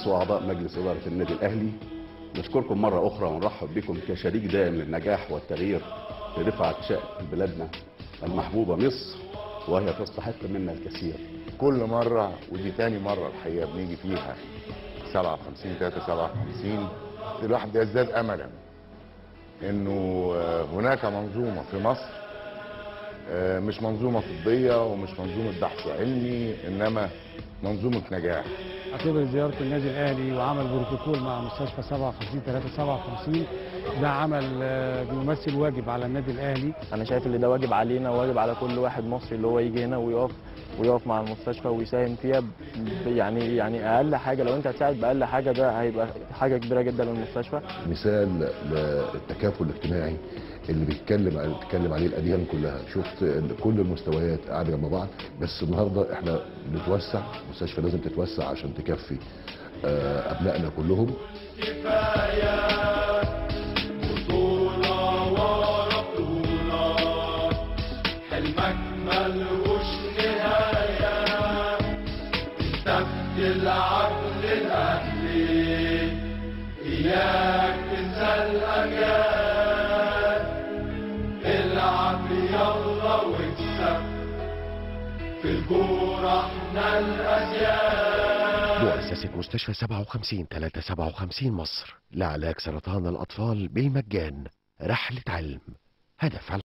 الرئيس واعضاء مجلس اداره النادي الاهلي نشكركم مره اخرى ونرحب بكم كشريك دائم للنجاح والتغيير لرفعه شأن بلادنا المحبوبه مصر وهي تستحق منا الكثير كل مرة ودي تاني مرة الحقيقة بنيجي فيها 57 3 57 الواحد بيزداد أملا إنه آه، هناك منظومة في مصر آه، مش منظومة طبية ومش منظومة بحث علمي إنما منظومة نجاح اعتبر زياره النادي الاهلي وعمل بروتوكول مع مستشفى 57 3 57 ده عمل آه، بيمثل واجب على النادي الاهلي انا شايف ان ده واجب علينا وواجب على كل واحد مصري اللي هو يجي هنا ويقف ويقف مع المستشفى ويساهم فيها ب- يعني يعني اقل حاجه لو انت هتساعد باقل حاجه ده هيبقى حاجه كبيره جدا للمستشفى مثال للتكافل الاجتماعي اللي بيتكلم عن بتتكلم عليه الاديان كلها شفت إن كل المستويات قاعده جنب بعض بس النهارده احنا بنتوسع المستشفى لازم تتوسع عشان تكفي آه، ابنائنا كلهم بطولة ورا بطولة حلمك ملهوش نهاية انت بتلعب للأهلي إياك تنسى الأجيال العب يلا واكسب في الكورة احنا الأزياء مؤسسة مستشفى 57 357 مصر لعلاج سرطان الأطفال بالمجان رحلة علم هدف